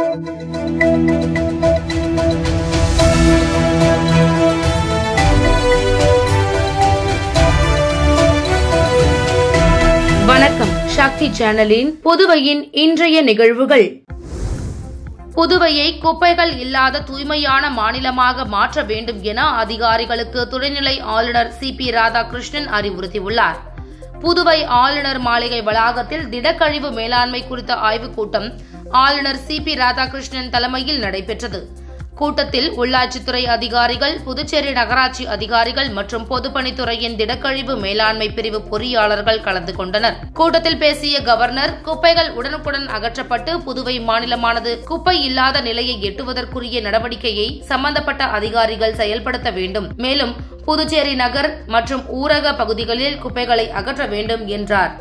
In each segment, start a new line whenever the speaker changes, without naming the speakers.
வணக்கம் சக்தி சேனலின் புதுவையின் இன்றைய நிகழ்வுகள் புதுவையை குப்பைகள் இல்லாத தூய்மையான மாநிலமாக மாற்ற வேண்டும் என அதிகாரிகளுக்கு துணைநிலை ஆளுநர் சி பி ராதாகிருஷ்ணன் அறிவுறுத்தியுள்ளார் புதுவை ஆளுநர் மாளிகை வளாகத்தில் திடக்கழிவு மேலாண்மை குறித்த ஆய்வுக் கூட்டம் ஆளுநர் சி பி ராதாகிருஷ்ணன் தலைமையில் நடைபெற்றது கூட்டத்தில் உள்ளாட்சித்துறை அதிகாரிகள் புதுச்சேரி நகராட்சி அதிகாரிகள் மற்றும் பொதுப்பணித்துறையின் திடக்கழிவு மேலாண்மை பிரிவு பொறியாளர்கள் கலந்து கொண்டனர் கூட்டத்தில் பேசிய கவர்னர் குப்பைகள் உடனுக்குடன் அகற்றப்பட்டு புதுவை மாநிலமானது குப்பை இல்லாத நிலையை எட்டுவதற்குரிய நடவடிக்கையை சம்பந்தப்பட்ட அதிகாரிகள் செயல்படுத்த வேண்டும் மேலும் புதுச்சேரி நகர் மற்றும் ஊரக பகுதிகளில் குப்பைகளை அகற்ற வேண்டும் என்றார்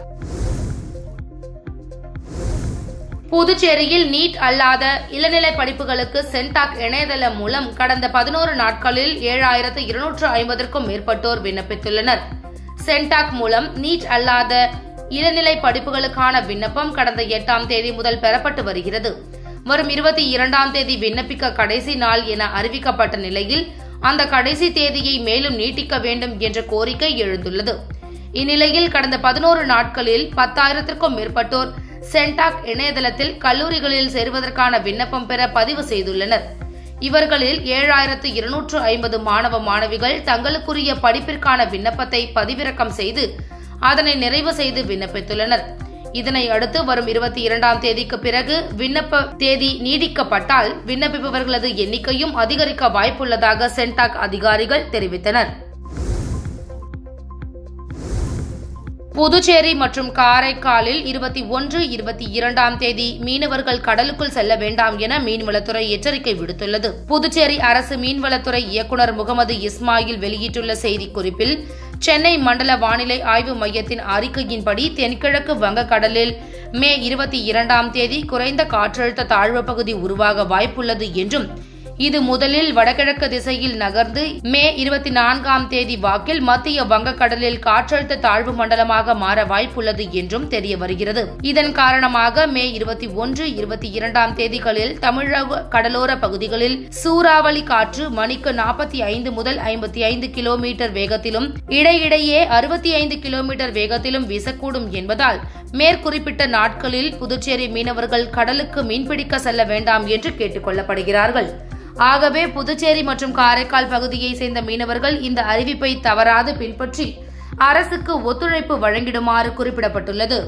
புதுச்சேரியில் நீட் அல்லாத இளநிலை படிப்புகளுக்கு சென்டாக் இணையதளம் மூலம் கடந்த பதினோரு நாட்களில் ஏழாயிரத்து இருநூற்று ஐம்பதற்கும் மேற்பட்டோர் விண்ணப்பித்துள்ளனர் சென்டாக் மூலம் நீட் அல்லாத இளநிலை படிப்புகளுக்கான விண்ணப்பம் கடந்த எட்டாம் தேதி முதல் பெறப்பட்டு வருகிறது வரும் இருபத்தி இரண்டாம் தேதி விண்ணப்பிக்க கடைசி நாள் என அறிவிக்கப்பட்ட நிலையில் அந்த கடைசி தேதியை மேலும் நீட்டிக்க வேண்டும் என்ற கோரிக்கை எழுந்துள்ளது இந்நிலையில் கடந்த பதினோரு நாட்களில் பத்தாயிரத்திற்கும் மேற்பட்டோர் சென்டாக் இணையதளத்தில் கல்லூரிகளில் சேருவதற்கான விண்ணப்பம் பெற பதிவு செய்துள்ளனர் இவர்களில் ஏழாயிரத்து இருநூற்று ஐம்பது மாணவ மாணவிகள் தங்களுக்குரிய படிப்பிற்கான விண்ணப்பத்தை பதிவிறக்கம் செய்து அதனை நிறைவு செய்து விண்ணப்பித்துள்ளனர் இதனை அடுத்து வரும் இருபத்தி இரண்டாம் தேதிக்கு பிறகு விண்ணப்ப தேதி நீடிக்கப்பட்டால் விண்ணப்பிப்பவர்களது எண்ணிக்கையும் அதிகரிக்க வாய்ப்புள்ளதாக சென்டாக் அதிகாரிகள் தெரிவித்தனர் புதுச்சேரி மற்றும் காரைக்காலில் இருபத்தி ஒன்று இருபத்தி இரண்டாம் தேதி மீனவர்கள் கடலுக்குள் செல்ல வேண்டாம் என மீன்வளத்துறை எச்சரிக்கை விடுத்துள்ளது புதுச்சேரி அரசு மீன்வளத்துறை இயக்குநர் முகமது இஸ்மாயில் வெளியிட்டுள்ள செய்திக்குறிப்பில் சென்னை மண்டல வானிலை ஆய்வு மையத்தின் அறிக்கையின்படி தென்கிழக்கு வங்கக்கடலில் மே இருபத்தி இரண்டாம் தேதி குறைந்த காற்றழுத்த தாழ்வு பகுதி உருவாக வாய்ப்புள்ளது என்றும் இது முதலில் வடகிழக்கு திசையில் நகர்ந்து மே இருபத்தி நான்காம் தேதி வாக்கில் மத்திய வங்கக்கடலில் காற்றழுத்த தாழ்வு மண்டலமாக மாற வாய்ப்புள்ளது என்றும் தெரிய வருகிறது இதன் காரணமாக மே இருபத்தி ஒன்று இருபத்தி இரண்டாம் தேதிகளில் தமிழக கடலோர பகுதிகளில் சூறாவளி காற்று மணிக்கு நாற்பத்தி ஐந்து முதல் ஐம்பத்தி ஐந்து கிலோமீட்டர் வேகத்திலும் இடையிடையே அறுபத்தி ஐந்து கிலோமீட்டர் வேகத்திலும் வீசக்கூடும் என்பதால் மேற்குறிப்பிட்ட நாட்களில் புதுச்சேரி மீனவர்கள் கடலுக்கு மீன்பிடிக்க செல்ல வேண்டாம் என்று கேட்டுக் கொள்ளப்படுகிறார்கள் ஆகவே புதுச்சேரி மற்றும் காரைக்கால் பகுதியை சேர்ந்த மீனவர்கள் இந்த அறிவிப்பை தவறாது பின்பற்றி அரசுக்கு ஒத்துழைப்பு வழங்கிடுமாறு குறிப்பிடப்பட்டுள்ளது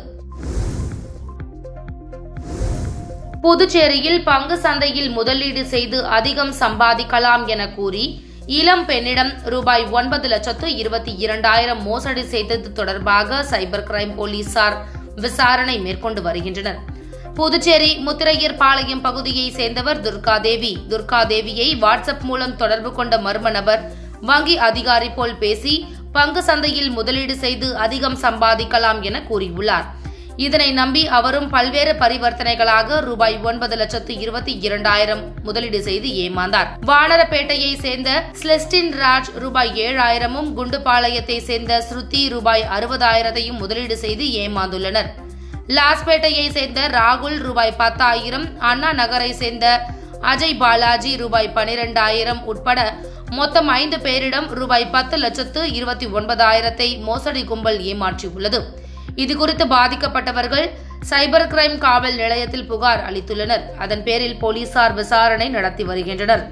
புதுச்சேரியில் பங்கு சந்தையில் முதலீடு செய்து அதிகம் சம்பாதிக்கலாம் என கூறி இளம் பெண்ணிடம் ரூபாய் ஒன்பது லட்சத்து இருபத்தி இரண்டாயிரம் மோசடி செய்தது தொடர்பாக சைபர் கிரைம் போலீசார் விசாரணை மேற்கொண்டு வருகின்றனர் புதுச்சேரி முத்திரையர் பாளையம் பகுதியை சேர்ந்தவர் துர்காதேவி துர்காதேவியை வாட்ஸ்அப் மூலம் தொடர்பு கொண்ட மர்ம நபர் வங்கி அதிகாரி போல் பேசி பங்கு சந்தையில் முதலீடு செய்து அதிகம் சம்பாதிக்கலாம் என கூறியுள்ளார் இதனை நம்பி அவரும் பல்வேறு பரிவர்த்தனைகளாக ரூபாய் ஒன்பது லட்சத்து இருபத்தி இரண்டாயிரம் முதலீடு செய்து ஏமாந்தார் வானரப்பேட்டையை சேர்ந்த ஸ்லெஸ்டின் ராஜ் ரூபாய் ஏழாயிரமும் குண்டுபாளையத்தை சேர்ந்த ஸ்ருதி ரூபாய் அறுபதாயிரத்தையும் முதலீடு செய்து ஏமாந்துள்ளனர் லாஸ்பேட்டையை சேர்ந்த ராகுல் ரூபாய் பத்தாயிரம் அண்ணா நகரை சேர்ந்த அஜய் பாலாஜி ரூபாய் பனிரெண்டாயிரம் உட்பட மொத்தம் ஐந்து பேரிடம் ரூபாய் பத்து லட்சத்து இருபத்தி ஒன்பதாயிரத்தை மோசடி கும்பல் ஏமாற்றியுள்ளது இதுகுறித்து பாதிக்கப்பட்டவர்கள் சைபர் கிரைம் காவல் நிலையத்தில் புகார் அளித்துள்ளனர் அதன் பேரில் போலீசார் விசாரணை நடத்தி வருகின்றனர்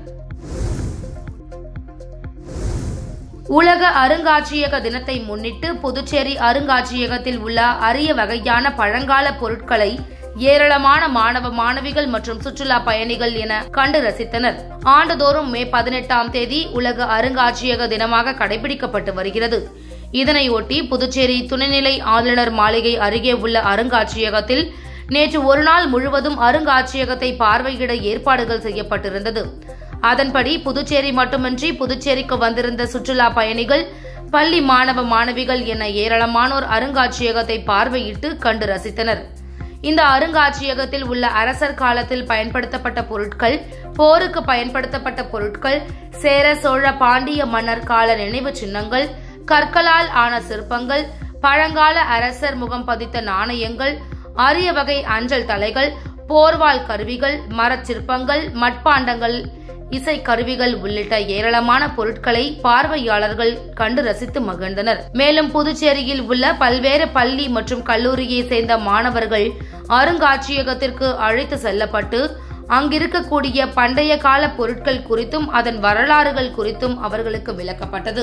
உலக அருங்காட்சியக தினத்தை முன்னிட்டு புதுச்சேரி அருங்காட்சியகத்தில் உள்ள அரிய வகையான பழங்கால பொருட்களை ஏராளமான மாணவ மாணவிகள் மற்றும் சுற்றுலா பயணிகள் என கண்டு ரசித்தனர் ஆண்டுதோறும் மே பதினெட்டாம் தேதி உலக அருங்காட்சியக தினமாக கடைபிடிக்கப்பட்டு வருகிறது இதனையொட்டி புதுச்சேரி துணைநிலை ஆளுநர் மாளிகை அருகே உள்ள அருங்காட்சியகத்தில் நேற்று ஒருநாள் முழுவதும் அருங்காட்சியகத்தை பார்வையிட ஏற்பாடுகள் செய்யப்பட்டிருந்தது அதன்படி புதுச்சேரி மட்டுமின்றி புதுச்சேரிக்கு வந்திருந்த சுற்றுலா பயணிகள் பள்ளி மாணவ மாணவிகள் என ஏராளமானோர் அருங்காட்சியகத்தை பார்வையிட்டு கண்டு ரசித்தனர் இந்த அருங்காட்சியகத்தில் உள்ள அரசர் காலத்தில் பயன்படுத்தப்பட்ட பொருட்கள் போருக்கு பயன்படுத்தப்பட்ட பொருட்கள் சேர சோழ பாண்டிய மன்னர் கால நினைவு சின்னங்கள் கற்களால் ஆன சிற்பங்கள் பழங்கால அரசர் முகம் பதித்த நாணயங்கள் அரிய வகை அஞ்சல் தலைகள் போர்வால் கருவிகள் மரச்சிற்பங்கள் மட்பாண்டங்கள் இசை கருவிகள் உள்ளிட்ட ஏராளமான பொருட்களை பார்வையாளர்கள் கண்டு ரசித்து மகிழ்ந்தனர் மேலும் புதுச்சேரியில் உள்ள பல்வேறு பள்ளி மற்றும் கல்லூரியை சேர்ந்த மாணவர்கள் அருங்காட்சியகத்திற்கு அழைத்து செல்லப்பட்டு அங்கிருக்கக்கூடிய பண்டைய கால பொருட்கள் குறித்தும் அதன் வரலாறுகள் குறித்தும் அவர்களுக்கு விளக்கப்பட்டது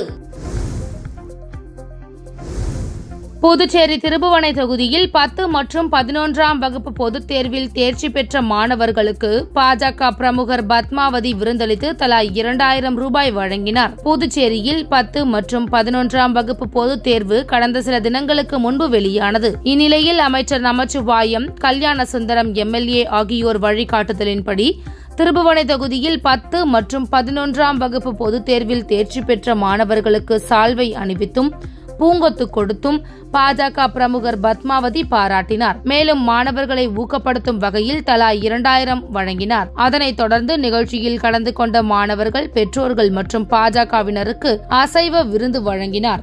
புதுச்சேரி திருபுவனை தொகுதியில் பத்து மற்றும் பதினொன்றாம் வகுப்பு பொதுத் தேர்வில் தேர்ச்சி பெற்ற மாணவர்களுக்கு பாஜக பிரமுகர் பத்மாவதி விருந்தளித்து தலா இரண்டாயிரம் ரூபாய் வழங்கினார் புதுச்சேரியில் பத்து மற்றும் பதினொன்றாம் வகுப்பு பொதுத் தேர்வு கடந்த சில தினங்களுக்கு முன்பு வெளியானது இந்நிலையில் அமைச்சர் நமச்சிவாயம் கல்யாண சுந்தரம் எம்எல்ஏ ஆகியோர் வழிகாட்டுதலின்படி திருபுவனை தொகுதியில் பத்து மற்றும் பதினொன்றாம் வகுப்பு பொதுத் தேர்வில் தேர்ச்சி பெற்ற மாணவர்களுக்கு சால்வை அணிவித்தும் பூங்கொத்து கொடுத்தும் பாஜக பிரமுகர் பத்மாவதி பாராட்டினார் மேலும் மாணவர்களை ஊக்கப்படுத்தும் வகையில் தலா இரண்டாயிரம் வழங்கினார் அதனைத் தொடர்ந்து நிகழ்ச்சியில் கலந்து கொண்ட மாணவர்கள் பெற்றோர்கள் மற்றும் பாஜகவினருக்கு அசைவ விருந்து வழங்கினார்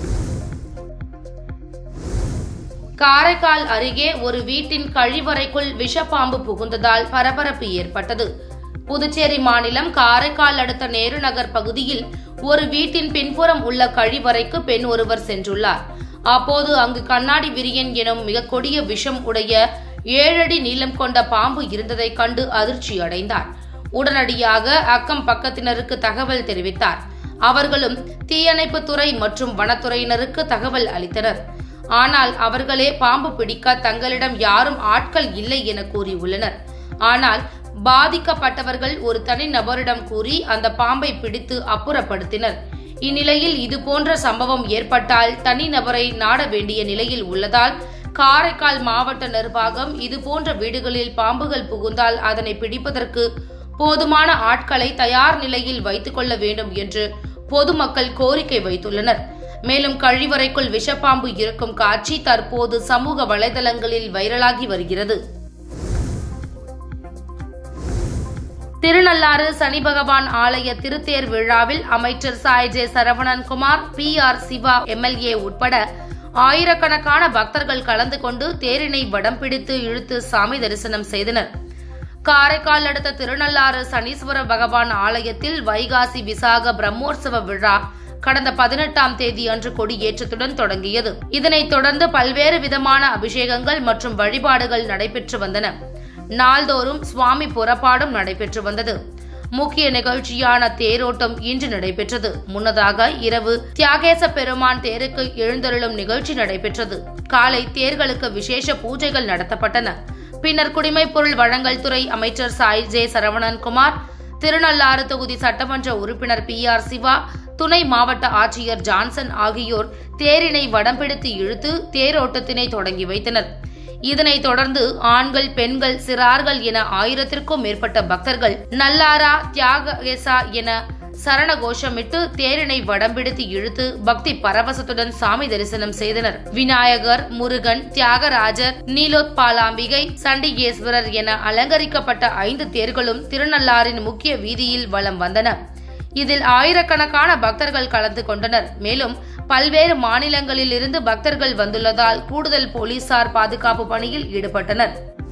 காரைக்கால் அருகே ஒரு வீட்டின் கழிவறைக்குள் விஷப்பாம்பு புகுந்ததால் பரபரப்பு ஏற்பட்டது புதுச்சேரி மாநிலம் காரைக்கால் அடுத்த நேரு நகர் பகுதியில் ஒரு வீட்டின் பின்புறம் உள்ள கழிவறைக்கு பெண் ஒருவர் சென்றுள்ளார் அப்போது அங்கு கண்ணாடி விரியன் எனும் மிக கொடிய விஷம் உடைய ஏழடி நீளம் கொண்ட பாம்பு இருந்ததைக் கண்டு அதிர்ச்சி அடைந்தார் உடனடியாக அக்கம் பக்கத்தினருக்கு தகவல் தெரிவித்தார் அவர்களும் தீயணைப்புத் துறை மற்றும் வனத்துறையினருக்கு தகவல் அளித்தனர் ஆனால் அவர்களே பாம்பு பிடிக்க தங்களிடம் யாரும் ஆட்கள் இல்லை என கூறியுள்ளனர் ஆனால் பாதிக்கப்பட்டவர்கள் ஒரு தனி நபரிடம் கூறி அந்த பாம்பை பிடித்து அப்புறப்படுத்தினர் இந்நிலையில் இதுபோன்ற சம்பவம் ஏற்பட்டால் தனி நபரை நாட வேண்டிய நிலையில் உள்ளதால் காரைக்கால் மாவட்ட நிர்வாகம் இதுபோன்ற வீடுகளில் பாம்புகள் புகுந்தால் அதனை பிடிப்பதற்கு போதுமான ஆட்களை தயார் நிலையில் வைத்துக் கொள்ள வேண்டும் என்று பொதுமக்கள் கோரிக்கை வைத்துள்ளனர் மேலும் கழிவறைக்குள் விஷப்பாம்பு இருக்கும் காட்சி தற்போது சமூக வலைதளங்களில் வைரலாகி வருகிறது திருநள்ளாறு சனி பகவான் ஆலய திருத்தேர் விழாவில் அமைச்சர் Sai J Saravanankumar P R Siva MLA உட்பட ஆயிரக்கணக்கான பக்தர்கள் கலந்து கொண்டு தேரினை வடம் பிடித்து இழுத்து சாமி தரிசனம் செய்தனர் காரைக்கால் அடுத்த திருநள்ளாறு சனீஸ்வர பகவான் ஆலயத்தில் வைகாசி விசாக பிரம்மோற்சவ விழா கடந்த பதினெட்டாம் தேதி அன்று கொடியேற்றத்துடன் தொடங்கியது இதனைத் தொடர்ந்து பல்வேறு விதமான அபிஷேகங்கள் மற்றும் வழிபாடுகள் நடைபெற்று வந்தன நாள்தோறும் சுவாமி புறப்பாடும் நடைபெற்று வந்தது முக்கிய நிகழ்ச்சியான தேரோட்டம் இன்று நடைபெற்றது முன்னதாக இரவு தியாகேச பெருமான் தேருக்கு எழுந்தருளும் நிகழ்ச்சி நடைபெற்றது காலை தேர்களுக்கு விசேஷ பூஜைகள் நடத்தப்பட்டன பின்னர் குடிமைப் பொருள் வழங்கல் துறை அமைச்சர் சாய் ஜே சரவணன்குமார் திருநள்ளாறு தொகுதி சட்டமன்ற உறுப்பினர் பி ஆர் சிவா துணை மாவட்ட ஆட்சியர் ஜான்சன் ஆகியோர் தேரினை வடம் பிடித்து இழுத்து தேரோட்டத்தினை தொடங்கி வைத்தனர் இதனைத் தொடர்ந்து ஆண்கள் பெண்கள் சிறார்கள் என ஆயிரத்திற்கும் மேற்பட்ட பக்தர்கள் நல்லாரா தியாகேசா என சரண கோஷமிட்டு தேரினை வடம்பிடித்து இழுத்து பக்தி பரவசத்துடன் சாமி தரிசனம் செய்தனர் விநாயகர் முருகன் தியாகராஜர் நீலோத்பாலாம்பிகை சண்டிகேஸ்வரர் என அலங்கரிக்கப்பட்ட ஐந்து தேர்களும் திருநள்ளாரின் முக்கிய வீதியில் வலம் வந்தன இதில் ஆயிரக்கணக்கான பக்தர்கள் கலந்து கொண்டனர் மேலும் பல்வேறு மாநிலங்களில் இருந்து பக்தர்கள் வந்துள்ளதால் கூடுதல் போலீசார் பாதுகாப்பு பணியில் ஈடுபட்டனர்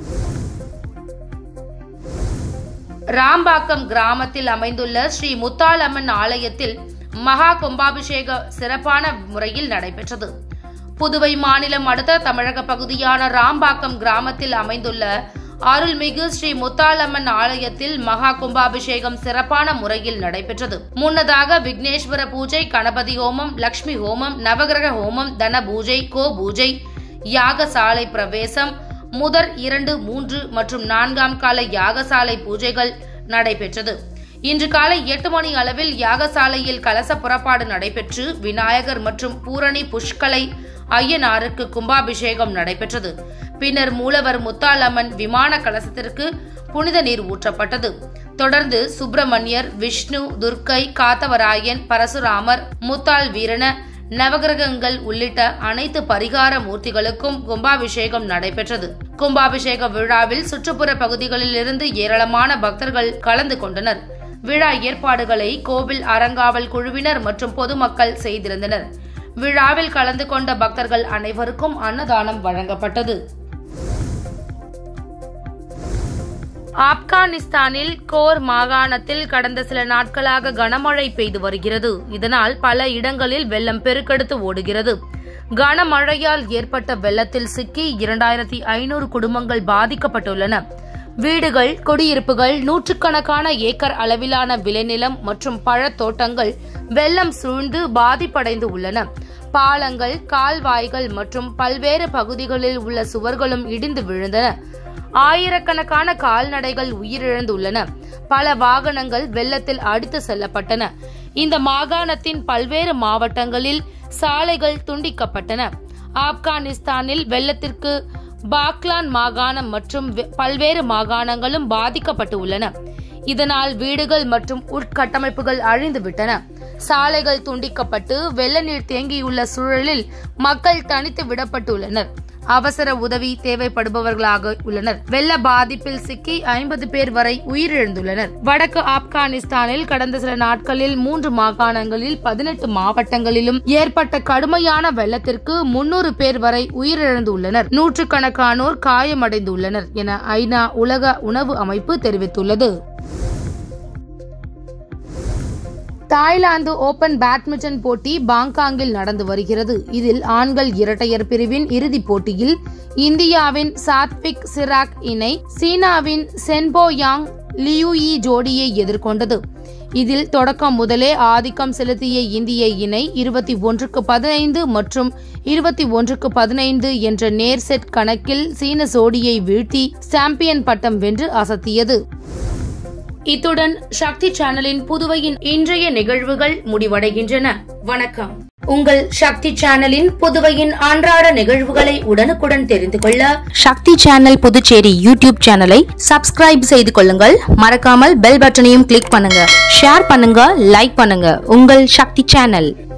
ராம்பாக்கம் கிராமத்தில் அமைந்துள்ள ஸ்ரீ முத்தாலம்மன் ஆலயத்தில் மகா கும்பாபிஷேக சிறப்பான முறையில் நடைபெற்றது புதுவை மாநிலம் அடுத்த தமிழக பகுதியான ராம்பாக்கம் கிராமத்தில் அமைந்துள்ள அருள்மிகு ஸ்ரீ முத்தாலம்மன் ஆலயத்தில் மகா கும்பாபிஷேகம் சிறப்பான முறையில் நடைபெற்றது முன்னதாக விக்னேஸ்வர பூஜை கணபதி ஹோமம் லக்ஷ்மி ஹோமம் நவகிரக ஹோமம் தன பூஜை கோ பூஜை யாகசாலை பிரவேசம் முதற் இரண்டு மூன்று மற்றும் நான்காம் கால யாகசாலை பூஜைகள் நடைபெற்றது இன்று காலை எட்டு மணி அளவில் யாகசாலையில் கலச புறப்பாடு நடைபெற்று விநாயகர் மற்றும் பூரணி புஷ்கலை ஐயனாருக்கு கும்பாபிஷேகம் நடைபெற்றது பின்னர் மூலவர் முத்தாலம்மன் விமான கலசத்திற்கு புனித நீர் ஊற்றப்பட்டது தொடர்ந்து சுப்பிரமணியர் விஷ்ணு துர்க்கை காத்தவராயன் பரசுராமர் முத்தாள் வீரன நவகிரகங்கள் உள்ளிட்ட அனைத்து பரிகார மூர்த்திகளுக்கும் கும்பாபிஷேகம் நடைபெற்றது கும்பாபிஷேக விழாவில் சுற்றுப்புற பகுதிகளில் இருந்து ஏராளமான பக்தர்கள் கலந்து கொண்டனர் விழா ஏற்பாடுகளை கோவில் அறங்காவல் குழுவினர் மற்றும் பொதுமக்கள் செய்திருந்தனர் விழாவில் கலந்து கொண்ட பக்தர்கள் அனைவருக்கும் அன்னதானம் வழங்கப்பட்டது ஆப்கானிஸ்தானில் கோர் மாகாணத்தில் கடந்த சில நாட்களாக கனமழை பெய்து வருகிறது இதனால் பல இடங்களில் வெள்ளம் பெருக்கெடுத்து ஓடுகிறது கனமழையால் ஏற்பட்ட வெள்ளத்தில் சிக்கி இரண்டாயிரத்தி ஐநூறு குடும்பங்கள் பாதிக்கப்பட்டுள்ளன வீடுகள் குடியிருப்புகள் நூற்றுக்கணக்கான ஏக்கர் அளவிலான விளைநிலம் மற்றும் பழத்தோட்டங்கள் வெள்ளம் சூழ்ந்து பாதிப்படைந்து உள்ளன பாலங்கள் கால்வாய்கள் மற்றும் பல்வேறு பகுதிகளில் உள்ள சுவர்களும் இடிந்து விழுந்தன ஆயிரக்கணக்கான கால்நடைகள் உயிரிழந்துள்ளன பல வாகனங்கள் வெள்ளத்தில் அடித்து செல்லப்பட்டன இந்த மாகாணத்தின் பல்வேறு மாவட்டங்களில் சாலைகள் துண்டிக்கப்பட்டன ஆப்கானிஸ்தானில் வெள்ளத்திற்கு பாக்லான் மாகாணம் மற்றும் வெ- பல்வேறு மாகாணங்களும் பாதிக்கப்பட்டு உள்ளன இதனால் வீடுகள் மற்றும் உட்கட்டமைப்புகள் அழிந்துவிட்டன சாலைகள் துண்டிக்கப்பட்டு வெள்ள நீர் தேங்கியுள்ள சூழலில் மக்கள் தனித்து விடப்பட்டுள்ளனர் அவசர உதவி தேவைப்படுபவர்களாக உள்ளனர் வெள்ள பாதிப்பில் சிக்கி ஐம்பது பேர் வரை உயிரிழந்துள்ளனர் வடக்கு ஆப்கானிஸ்தானில் கடந்த சில நாட்களில் மூன்று மாகாணங்களில் பதினெட்டு மாவட்டங்களிலும் ஏற்பட்ட கடுமையான வெள்ளத்திற்கு முன்னூறு பேர் வரை உயிரிழந்துள்ளனர் நூற்றுக்கணக்கானோர் காயமடைந்துள்ளனர் என ஐநா உலக உணவு அமைப்பு தெரிவித்துள்ளது தாய்லாந்து ஓபன் பேட்மிண்டன் போட்டி பாங்காங்கில் நடந்து வருகிறது இதில் ஆண்கள் இரட்டையர் பிரிவின் இறுதிப் போட்டியில் இந்தியாவின் சாத்விக் சிராக் இணை சீனாவின் சென்போ யாங் லியூயி ஜோடியை எதிர்கொண்டது இதில் தொடக்கம் முதலே ஆதிக்கம் செலுத்திய இந்திய இணை இருபத்தி ஒன்றுக்கு பதினைந்து மற்றும் இருபத்தி ஒன்றுக்கு பதினைந்து என்ற நேர் செட் கணக்கில் சீன ஜோடியை வீழ்த்தி சாம்பியன் பட்டம் வென்று அசத்தியது இத்துடன் சக்தி சேனலின் புதுவையின் இன்றைய நிகழ்வுகள் முடிவடைகின்றன வணக்கம் உங்கள் சக்தி சேனலின் புதுவையின் அன்றாட நிகழ்வுகளை உடனுக்குடன் தெரிந்து கொள்ள சக்தி சேனல் புதுச்சேரி யூடியூப் சேனலை சப்ஸ்கிரைப் செய்து கொள்ளுங்கள் மறக்காமல் பெல் பட்டனையும் கிளிக் பண்ணுங்க ஷேர் பண்ணுங்க லைக் பண்ணுங்க உங்கள் சக்தி சேனல்